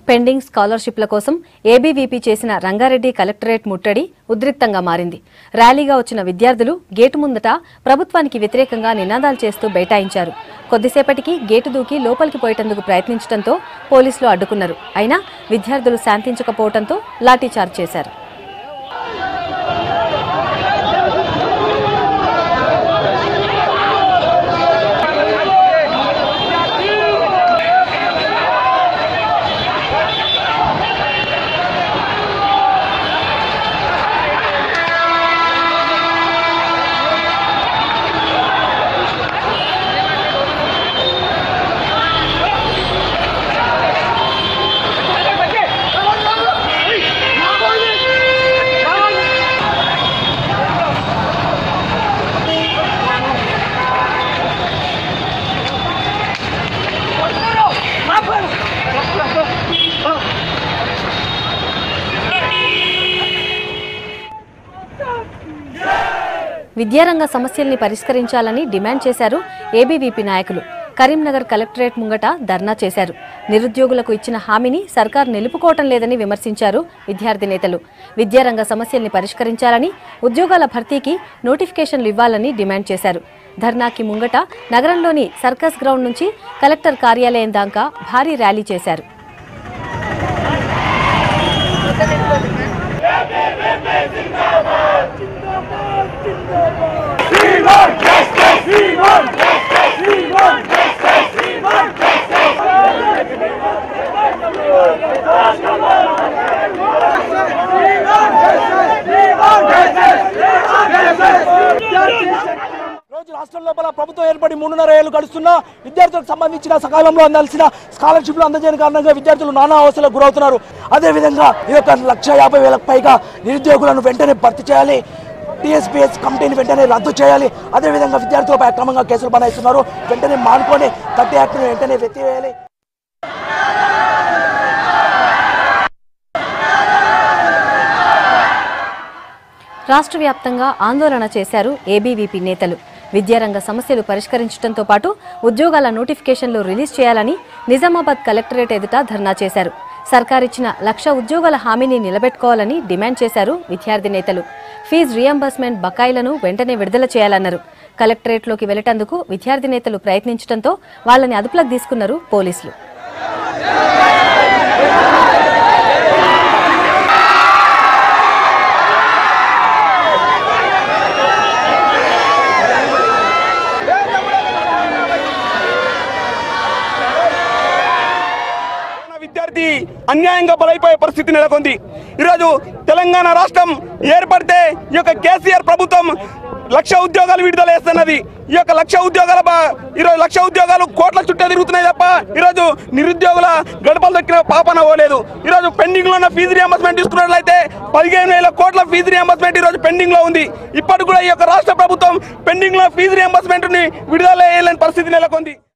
pending స్కాలర్షిప్ల కోసం ABVP చేసిన Rangareddy collectorate ముట్టడి ఉద్రిక్తంగా మారింది ర్యాలీగా వచ్చిన విద్యార్థులు గేటు ముందట ప్రభుత్వానికి వ్యతిరేకంగా నినాదాలు చేస్తూ బైఠాయించారు కొద్దిసేపటికి గేటు దూకి లోపలికి పోయేటందుకు ప్రయత్నించడంతో పోలీసులు అడ్డుకున్నారు అయినా విద్యార్థులు శాంతించకపోవడంతో లాఠీచార్జ్ చేశారు విద్యారంగ సమస్యల్ని పరిష్కరించాలని డిమాండ్ చేశారు ఏబీవీపీ నాయకులు కరీంనగర్ కలెక్టరేట్ ముంగట ధర్నా చేశారు నిరుద్యోగులకు ఇచ్చిన హామీని సర్కార్ నిలుపుకోవటం లేదని విమర్శించారు విద్యార్థి నేతలు విద్యారంగ సమస్యల్ని పరిష్కరించాలని ఉద్యోగాల భర్తీకి నోటిఫికేషన్లు ఇవ్వాలని డిమాండ్ చేశారు ధర్నాకి ముంగట నగరంలోని సర్కస్ గ్రౌండ్ నుంచి కలెక్టర్ కార్యాలయం దాకా భారీ ర్యాలీ చేశారు రోజు రాష్ట్రం లోపల ప్రభుత్వం ఏర్పడి మూడున్నర ఏళ్ళు గడుస్తున్నా విద్యార్థులకు సంబంధించిన సకాలంలో అందాల్సిన స్కాలర్షిప్లు అందజేయని కారణంగా విద్యార్థులు నానా అవస్థలకు గురవుతున్నారు అదేవిధంగా ఈ యొక్క లక్ష యాభై వేలకు పైగా నిరుద్యోగులను వెంటనే భర్తీ చేయాలి టీఎస్పీఎస్ కమిటీని వెంటనే రద్దు చేయాలి అదేవిధంగా విద్యార్థులపై అక్రమంగా కేసులు బనాయిస్తున్నారు వెంటనే మానుకొని థర్టీ యాక్ట్ను వెంటనే ఎత్తివేయాలి రాష్ట్ర వ్యాప్తంగా ఆందోళన చేశారు ఏబీవీపీ నేతలు విద్యారంగ సమస్యలు పరిష్కరించడంతో పాటు ఉద్యోగాల నోటిఫికేషన్లు రిలీజ్ చేయాలని నిజామాబాద్ కలెక్టరేట్ ఎదుట ధర్నా చేశారు సర్కారిచ్చిన లక్ష ఉద్యోగాల హామీని నిలబెట్టుకోవాలని డిమాండ్ చేశారు విద్యార్థి నేతలు ఫీజు రియంబర్స్మెంట్ బకాయిలను వెంటనే విడుదల చేయాలన్నారు కలెక్టరేట్లోకి వెళ్లేటందుకు విద్యార్థి నేతలు ప్రయత్నించడంతో వాళ్ళని అదుపులోకి తీసుకున్నారు పోలీసులు తెలంగాణ విద్యార్థి అన్యాయంగా బలైపోయే పరిస్థితి నెలకొంది ఈరోజు తెలంగాణ రాష్ట్రం ఏర్పడితే ఈ యొక్క కేసీఆర్ ప్రభుత్వం లక్ష ఉద్యోగాలు విడుదల చేస్తున్నది ఈ యొక్క లక్ష ఉద్యోగాల బా- ఈరోజు లక్ష ఉద్యోగాలు కోట్ల చుట్టూ తిరుగుతున్నాయి తప్ప ఈరోజు నిరుద్యోగుల గడపలు దక్కిన పాపన పోలేదు ఈరోజు పెండింగ్ లో ఉన్న ఫీజు రియంబర్స్మెంట్ తీసుకున్నట్లయితే పదిహేను వేల కోట్ల ఫీజు రియంబర్స్మెంట్ ఈరోజు పెండింగ్ లో ఉంది ఇప్పటికి కూడా ఈ యొక్క రాష్ట్ర ప్రభుత్వం పెండింగ్ లో ఫీజు రియంబర్స్మెంట్ ని విడుదల చేయలేని పరిస్థితి నెలకొంది